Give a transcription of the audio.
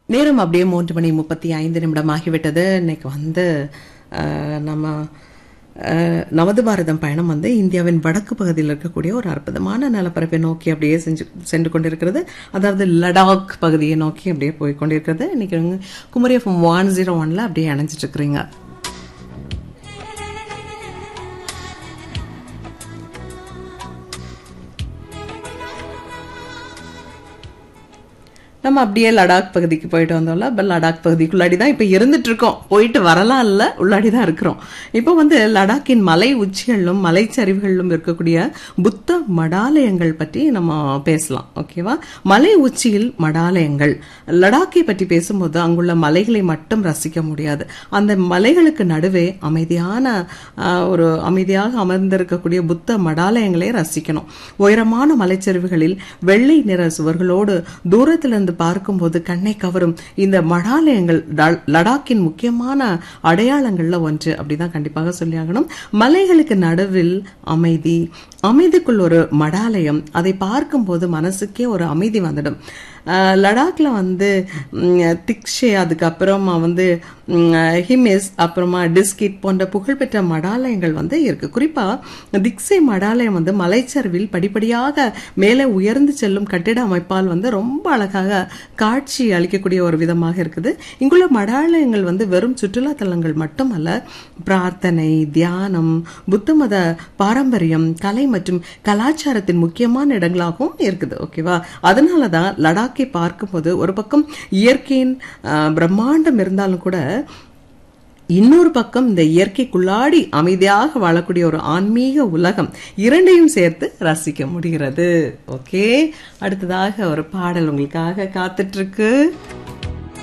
நேரம் அப்படியே மூன்று மணி முப்பத்தி ஐந்து நிமிடம் ஆகிவிட்டது இன்னைக்கு வந்து அஹ், நம்ம அஹ், நவது பாரதம் பயணம் வந்து இந்தியாவின் வடக்கு பகுதியில் இருக்கக்கூடிய ஒரு அற்புதமான நிலப்பரப்பை நோக்கி அப்படியே செஞ்சு சென்று கொண்டிருக்கிறது அதாவது லடாக் பகுதியை நோக்கி அப்படியே போய் கொண்டிருக்கிறது இன்னைக்கு வந்து குமரி எஃப்எம் ஒன் ஜீரோ ஒன்ல அப்படியே அணைஞ்சிட்டு இருக்கிறீங்க நம்ம அப்படியே லடாக் பகுதிக்கு போயிட்டு வந்தோம்ல அப்ப லடாக் பகுதிக்குள்ளாடி தான் இப்போ இருந்துட்டு இருக்கோம் போயிட்டு வரலாம் இல்ல உள்ளாடி தான் இருக்கிறோம் இப்போ வந்து லடாக்கின் மலை உச்சிகளிலும் மலைச்சரிவுகளிலும் இருக்கக்கூடிய புத்த மடாலயங்கள் பற்றி நம்ம பேசலாம் ஓகேவா மலை உச்சியில் மடாலயங்கள் லடாக்கை பற்றி பேசும்போது அங்குள்ள மலைகளை மட்டும் ரசிக்க முடியாது அந்த மலைகளுக்கு நடுவே அமைதியான ஆஹ், ஒரு அமைதியாக அமர்ந்திருக்கக்கூடிய புத்த மடாலயங்களை ரசிக்கணும் உயரமான மலைச்சரிவுகளில் வெள்ளை நிற சுவர்களோடு தூரத்திலிருந்து பார்க்கும்போது கண்ணை கவரும் இந்த மடாலயங்கள் ட- லடாக்கின் முக்கியமான அடையாளங்கள்ல ஒன்று அப்படிதான் கண்டிப்பாக சொல்லியாகணும் மலைகளுக்கு நடுவில் அமைதி அமைதிக்குள் ஒரு மடாலயம் அதை பார்க்கும்போது மனசுக்கே ஒரு அமைதி வந்துடும் அஹ் லடாக்ல வந்து ம், திக்ஷே அதுக்கப்புறமா வந்து ம், ஹிமிஸ் அப்புறமா டிஸ்கிட் போன்ற புகழ்பெற்ற மடாலயங்கள் வந்து இருக்கு குறிப்பா திக்ஸே மடாலயம் வந்து மலைச்சரிவில் படிப்படியாக மேலே உயர்ந்து செல்லும் கட்டிட அமைப்பால் வந்து ரொம்ப அழகாக காட்சி அளிக்கக்கூடிய ஒரு விதமாக இருக்குது இங்குள்ள மடாலயங்கள் வந்து வெறும் சுற்றுலா தலங்கள் மட்டுமல்ல பிரார்த்தனை தியானம் புத்த மத பாரம்பரியம் கலை மற்றும் கலாச்சாரத்தின் முக்கியமான இடங்களாகவும் இருக்குது ஓகேவா அதனால தான் லடாக்கை பார்க்கும்போது ஒரு பக்கம் இயற்கையின் ஆஹ், பிரம்மாண்டம் இருந்தாலும் கூட இன்னொரு பக்கம் இந்த இயற்கைக்குள்ளாடி அமைதியாக வாழக்கூடிய ஒரு ஆன்மீக உலகம் இரண்டையும் சேர்த்து ரசிக்க முடிகிறது ஓகே அடுத்ததாக ஒரு பாடல் உங்களுக்காக காத்துட்டு இருக்கு